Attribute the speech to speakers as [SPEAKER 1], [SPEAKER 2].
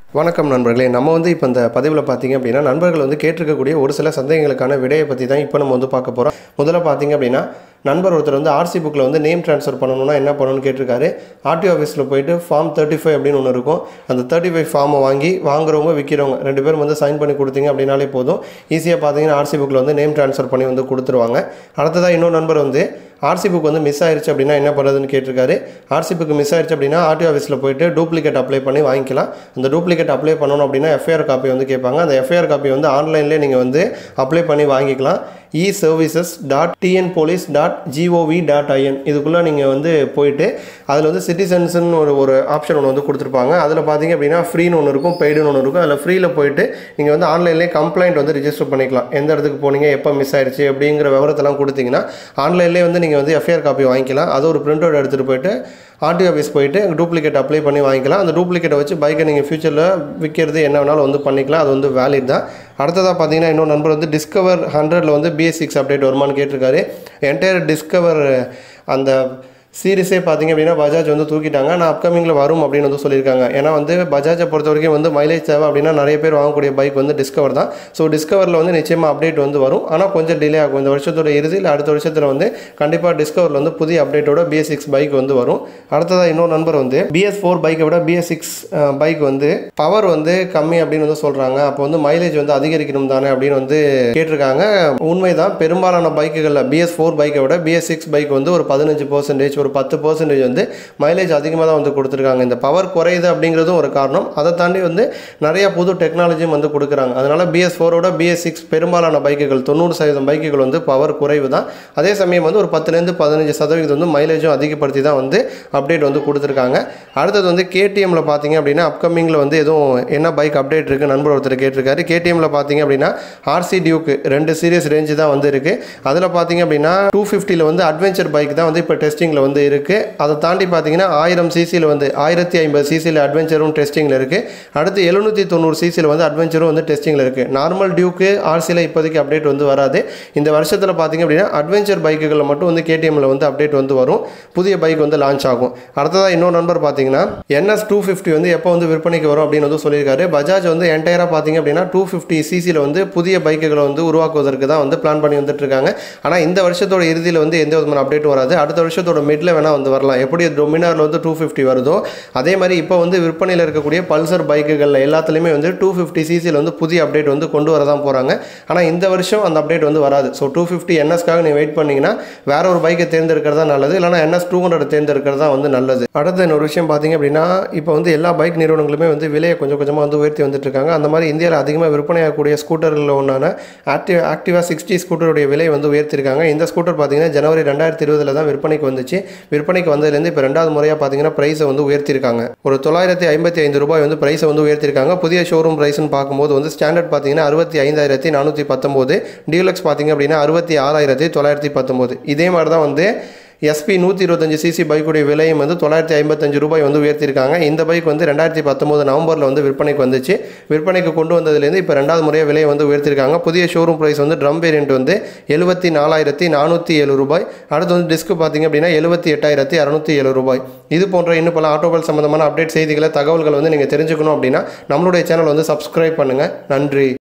[SPEAKER 1] வணக்கம் நண்பர்களே நம்ம வந்து இப்போ இந்த பதிவில் பார்த்தீங்க அப்படின்னா நண்பர்கள் வந்து கேட்டிருக்கக்கூடிய ஒரு சில சந்தேகங்களுக்கான விடையை பற்றி தான் இப்போ நம்ம வந்து பார்க்க போகிறோம் முதல்ல பார்த்தீங்க அப்படின்னா நண்பர் ஒருத்தர் வந்து ஆர்சி புக்கில் வந்து நேம் ட்ரான்ஸ்ஃபர் பண்ணணும்னா என்ன பண்ணணும்னு கேட்டிருக்காரு ஆர்டிஓ ஆஃபீஸில் போயிட்டு ஃபார்ம் தேர்ட்டி ஃபைவ் அப்படின்னு ஒன்று இருக்கும் அந்த தேர்ட்டி ஃபைவ் ஃபார்மை வாங்கி வாங்குறவங்க விற்கிறவங்க ரெண்டு பேரும் வந்து சைன் பண்ணி கொடுத்தீங்க அப்படின்னாலே போதும் ஈஸியாக பார்த்தீங்கன்னா ஆர்சி புக்கில் வந்து நேம் ட்ரான்ஸ்ஃபர் பண்ணி வந்து கொடுத்துருவாங்க அடுத்ததாக இன்னொரு நண்பர் வந்து ஆர்சி புக் வந்து மிஸ் ஆயிருச்சு அப்படின்னா என்ன பண்ணுறதுன்னு கேட்டிருக்காரு ஆர்சி புக் மிஸ் ஆயிருச்சு அப்படின்னா ஆர்டிஓ ஆஃபீஸில் போயிட்டு டூப்ளிகேட் அப்ளை பண்ணி வாங்கிக்கலாம் அந்த டூப்ளிகேட் அப்ளை பண்ணணும் அப்படின்னா எஃப்ஐஆர் காப்பி வந்து கேட்பாங்க அந்த எஃப்ஐஆர் காப்பி வந்து ஆன்லைன்லேயே நீங்கள் வந்து அப்ளை பண்ணி வாங்கிக்கலாம் e services dot TN police dot GOV dot IN இதுக்குள்ளே நீங்கள் வந்து போயிட்டு அதில் வந்து சிட்டிசன்ஸ்னு ஒரு ஒரு ஆப்ஷன் ஒன்று வந்து கொடுத்துருப்பாங்க அதில் பார்த்தீங்க அப்படின்னா ஃப்ரீன்னு ஒன்று இருக்கும் பெய்டுன்னு ஒன்று இருக்கும் அதில் ஃப்ரீயில் போயிட்டு நீங்கள் வந்து ஆன்லைன்லேயே கம்ப்ளைண்ட் வந்து ரிஜிஸ்டர் பண்ணிக்கலாம் எந்த இடத்துக்கு போனீங்க எப்போ மிஸ் ஆயிடுச்சு அப்படிங்கிற விவரத்தெல்லாம் கொடுத்தீங்கன்னா ஆன்லைன்லேயே வந்து நீங்கள் வந்து எஃப்ஐஆர் காப்பி வாங்கிக்கலாம் அது ஒரு பிரிண்ட் அவுட் எடுத்துகிட்டு போயிட்டு ஆர்டிஓ ஆஃபீஸ் போயிட்டு டூப்ளிகேட் அப்ளை பண்ணி வாங்கிக்கலாம் அந்த டூப்ளிகேட்டை வச்சு பைக்கை நீங்கள் ஃப்யூச்சரில் விற்கிறது என்ன வேணாலும் வந்து பண்ணிக்கலாம் அது வந்து வேலிட் தான் அடுத்ததாக பார்த்தீங்கன்னா இன்னொரு நண்பர் வந்து டிஸ்கவர் ஹண்ட்ரடில் வந்து பிஎஸ் சிக்ஸ் அப்டேட் வருமானு கேட்டிருக்காரு என்டையர் டிஸ்கவர் அந்த சீரிஸே பார்த்தீங்க அப்படின்னா பஜாஜ் வந்து தூக்கிட்டாங்க ஆனால் அப்கமிங்கில் வரும் அப்படின்னு வந்து சொல்லியிருக்காங்க ஏன்னா வந்து பஜாஜை பொறுத்த வரைக்கும் வந்து மைலேஜ் தேவை அப்படின்னா நிறைய பேர் வாங்கக்கூடிய பைக் வந்து டிஸ்கவர் தான் ஸோ டிஸ்கவரில் வந்து நிச்சயமாக அப்டேட் வந்து வரும் ஆனால் கொஞ்சம் டிலே ஆகும் இந்த வருஷத்தோட இறுதியில் அடுத்த வருஷத்தில் வந்து கண்டிப்பாக டிஸ்கவரில் வந்து புதிய அப்டேட்டோட பிஎஸ் சிக்ஸ் பைக் வந்து வரும் அடுத்ததாக இன்னொரு நண்பர் வந்து பிஎஸ் ஃபோர் பைக்கை விட பிஎஸ் சிக்ஸ் பைக் வந்து பவர் வந்து கம்மி அப்படின்னு வந்து சொல்கிறாங்க அப்போ வந்து மைலேஜ் வந்து அதிகரிக்கணும் தானே அப்படின்னு வந்து கேட்டிருக்காங்க உண்மைதான் பெரும்பாலான பைக்குகளில் பிஎஸ் ஃபோர் பைக்கை விட பிஎஸ் சிக்ஸ் பைக் வந்து ஒரு பதினஞ்சு பர்சன்டேஜ் ஒரு பத்து பர்சன்டேஜ் வந்து மைலேஜ் அதிகமாக தான் வந்து கொடுத்துருக்காங்க இந்த பவர் குறையுது அப்படிங்கிறதும் ஒரு காரணம் அதை தாண்டி வந்து நிறைய புது டெக்னாலஜியும் வந்து கொடுக்குறாங்க அதனால் பிஎஸ் ஃபோரோட பிஎஸ் சிக்ஸ் பெரும்பாலான பைக்குகள் தொண்ணூறு சதவீதம் பைக்குகள் வந்து பவர் குறைவு தான் அதே சமயம் வந்து ஒரு பத்துலேருந்து பதினஞ்சு சதவீதம் வந்து மைலேஜும் அதிகப்படுத்தி தான் வந்து அப்டேட் வந்து கொடுத்துருக்காங்க அடுத்தது வந்து கேடிஎம்மில் பார்த்தீங்க அப்படின்னா அப்கமிங்கில் வந்து எதுவும் என்ன பைக் அப்டேட் இருக்குது நண்பர் ஒருத்தர் கேட்டிருக்காரு கேடிஎம்மில் பார்த்தீங்க அப்படின்னா ஆர்சி டியூக்கு ரெண்டு சீரியஸ் ரேஞ்சு தான் வந்து இருக்குது அதில் பார்த்தீங்க அப்படின்னா டூ ஃபிஃப்டியில் வந்து அட்வென்ச்சர் பைக் தான் வந்து இப்போ டெஸ்டிங்கில் வந்து இருக்குது அதை தாண்டி பார்த்தீங்கன்னா ஆயிரம் சிசியில் வந்து ஆயிரத்தி ஐம்பது சிசியில் அட்வென்ச்சரும் டெஸ்டிங்கில் இருக்குது அடுத்து எழுநூற்றி தொண்ணூறு சிசியில் வந்து அட்வென்ச்சரும் வந்து டெஸ்டிங்கில் இருக்குது நார்மல் டியூக்கு ஆர்சியில் இப்போதைக்கு அப்டேட் வந்து வராது இந்த வருஷத்தில் பார்த்தீங்க அப்படின்னா அட்வென்ச்சர் பைக்குகளில் மட்டும் வந்து கேடிஎம்மில் வந்து அப்டேட் வந்து வரும் புதிய பைக் வந்து லான்ச் ஆகும் அடுத்ததாக இன்னொரு நண்பர் பார்த்தீங்கன்னா என்எஸ் டூ ஃபிஃப்டி வந்து எப்போ வந்து விற்பனைக்கு வரும் அப்படின்னு வந்து சொல்லியிருக்காரு பஜாஜ் வந்து என்டையராக பார்த்தீங்க அப்படின்னா டூ ஃபிஃப்டி சிசியில் வந்து புதிய பைக்குகளை வந்து உருவாக்குவதற்கு தான் வந்து பிளான் பண்ணி வந்துட்டு இருக்காங்க ஆனால் இந்த வருஷத்தோட இறுதியில் வந்து எந்த விதமான அப்டேட்டும் வராது அடுத்த வருஷத்தோட மிடில் வேணால் வந்து வரலாம் எப்படி டொமினாரில் வந்து டூ ஃபிஃப்டி வருதோ அதே மாதிரி இப்போ வந்து விற்பனையில் இருக்கக்கூடிய பல்சர் பைக்குகளில் எல்லாத்துலேயுமே வந்து டூ ஃபிஃப்டி சிசியில் வந்து புதிய அப்டேட் வந்து கொண்டு வர தான் போகிறாங்க ஆனால் இந்த வருஷம் அந்த அப்டேட் வந்து வராது ஸோ டூ ஃபிஃப்டி என்எஸ்க்காக நீ வெயிட் பண்ணிங்கன்னா வேற ஒரு பைக்கை தேர்ந்தெடுக்கிறது தான் நல்லது இல்லைனா என்எஸ் டூ ஹண்ட்ரட் தேர்ந்தெடுக்கிறது தான் வந்து நல்லது அடுத்த இன்னொரு விஷயம் பார்த்தீங்க அப்படின்னா இப்போ வந்து எல்லா பைக் நிறுவனங்களுமே வந்து விலையை கொஞ்சம் கொஞ்சமாக வந்து உயர்த்தி வந்துட்டு இருக்காங்க அந்த மாதிரி இந்தியாவில் அதிகமாக விற்பனையாகக்கூடிய ஸ்கூட்டர்களில் ஒன்றான ஆக்டிவ் ஆக்டிவா சிக்ஸ்டி ஸ்கூட்டருடைய விலை வந்து உயர்த்திருக்காங்க இந்த ஸ்கூட்டர் பார்த்தீங்கன்னா ஜனவரி ரெண்டாயிரத்தி இருபதில் தான் விற்பனைக்கு வந்துச்சு விற்பனைக்கு வந்ததுலேருந்து இப்போ ரெண்டாவது முறையாக பார்த்தீங்கன்னா ப்ரைஸை வந்து உயர்த்திருக்காங்க ஒரு தொள்ளாயிரத்தி ஐம்பத்தி ஐந்து ரூபாய் வந்து ப்ரைஸை வந்து உயர்த்திருக்காங்க புதிய ஷோரூம் ப்ரைஸ்னு பார்க்கும்போது வந்து ஸ்டாண்டர்ட் பார்த்தீங்கன்னா அறுபத்தி ஐந்தாயிரத்தி நானூற்றி பத்தொம்போது டீலக்ஸ் பார்த்தீங்க அப்படின்னா அறுபத்தி ஆறாயிரத்தி தொள்ளாயிரத்தி பத்தொம்போது இதே மாதிரி தான் வந்து எஸ்பி நூற்றி இருபத்தஞ்சு சிசி பைக்குடைய விலையும் வந்து தொள்ளாயிரத்தி ஐம்பத்தஞ்சு ரூபாய் வந்து உயர்த்திருக்காங்க இந்த பைக் வந்து ரெண்டாயிரத்தி பத்தொம்போது நவம்பரில் வந்து விற்பனைக்கு வந்துச்சு விற்பனைக்கு கொண்டு வந்ததுலேருந்து இப்போ ரெண்டாவது முறையாக விலையை வந்து உயர்த்திருக்காங்க புதிய ஷோரூம் ப்ரைஸ் வந்து ட்ரம் வேரியன்ட் வந்து எழுபத்தி நாலாயிரத்தி நானூற்றி ஏழு ரூபாய் அடுத்து வந்து டிஸ்க் பார்த்தீங்க அப்படின்னா எழுபத்தி எட்டாயிரத்தி அறநூற்றி ஏழு ரூபாய் இது போன்ற இன்னும் பல ஆட்டோபல் சம்மந்தமான அப்டேட் செய்திகளை தகவல்கள் வந்து நீங்கள் தெரிஞ்சுக்கணும் அப்படின்னா நம்மளுடைய சேனல் வந்து சப்ஸ்கிரைப் பண்ணுங்கள் நன்றி